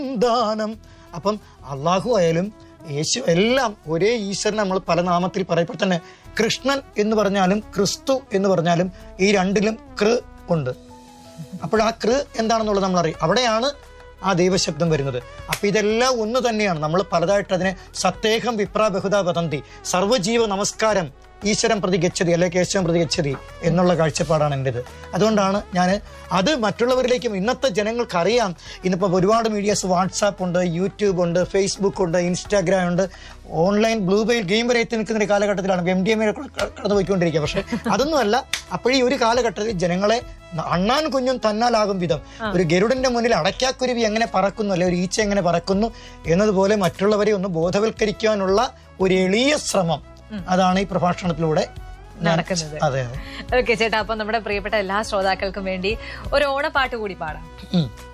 ദാനം അപ്പം അള്ളാഹു ആയാലും യേശു എല്ലാം ഒരേ ഈശ്വരൻ നമ്മൾ പല നാമത്തിൽ പറയപ്പോൾ തന്നെ കൃഷ്ണൻ എന്ന് പറഞ്ഞാലും ക്രിസ്തു എന്ന് പറഞ്ഞാലും ഈ രണ്ടിലും കൃ ഉണ്ട് അപ്പോൾ ആ കൃ എന്താണെന്നുള്ളത് നമ്മൾ അറിയും അവിടെയാണ് ആ ദൈവശബ്ദം വരുന്നത് അപ്പൊ ഇതെല്ലാം ഒന്ന് തന്നെയാണ് നമ്മൾ പലതായിട്ട് അതിനെ സത്തേഹം വിപ്ര ബഹുത വദന്തി സർവ്വജീവ നമസ്കാരം ഈശ്വരം പ്രതി ഗച്ഛതി അല്ലെ കേശവം പ്രതി ഗച്ഛതി എന്നുള്ള കാഴ്ചപ്പാടാണ് എൻ്റെത് അതുകൊണ്ടാണ് ഞാൻ അത് മറ്റുള്ളവരിലേക്കും ഇന്നത്തെ ജനങ്ങൾക്ക് അറിയാം ഇന്നിപ്പോൾ ഒരുപാട് മീഡിയാസ് വാട്സാപ്പ് ഉണ്ട് യൂട്യൂബ് ഉണ്ട് ഫേസ്ബുക്ക് ഉണ്ട് ഇൻസ്റ്റാഗ്രാം ഉണ്ട് ഓൺലൈൻ ബ്ലൂ വെയിൽ ഗെയിം വരെ എത്തി നിൽക്കുന്ന ഒരു കാലഘട്ടത്തിലാണ് എം ഡി എം എ കടന്നു പോയിക്കൊണ്ടിരിക്കുക പക്ഷെ അതൊന്നുമല്ല അപ്പോഴീ ഒരു കാലഘട്ടത്തിൽ ജനങ്ങളെ അണ്ണാൻ കുഞ്ഞും തന്നാലാകും വിധം ഒരു ഗരുഡന്റെ മുന്നിൽ അടയ്ക്കാക്കുരുവി എങ്ങനെ പറക്കുന്നു അല്ലെ ഒരു ഈച്ച എങ്ങനെ പറക്കുന്നു എന്നതുപോലെ മറ്റുള്ളവരെ ഒന്ന് ബോധവൽക്കരിക്കാനുള്ള ഒരു എളിയ ശ്രമം അതാണ് ഈ പ്രഭാഷണത്തിലൂടെ ഞാൻ- നടക്കുന്നത്. അതെ അതെ ഓക്കെ ചേട്ടാ അപ്പൊ നമ്മുടെ പ്രിയപ്പെട്ട എല്ലാ ശ്രോതാക്കൾക്കും വേണ്ടി ഒരു ഓണപ്പാട്ട് കൂടി പാടാം ഉം.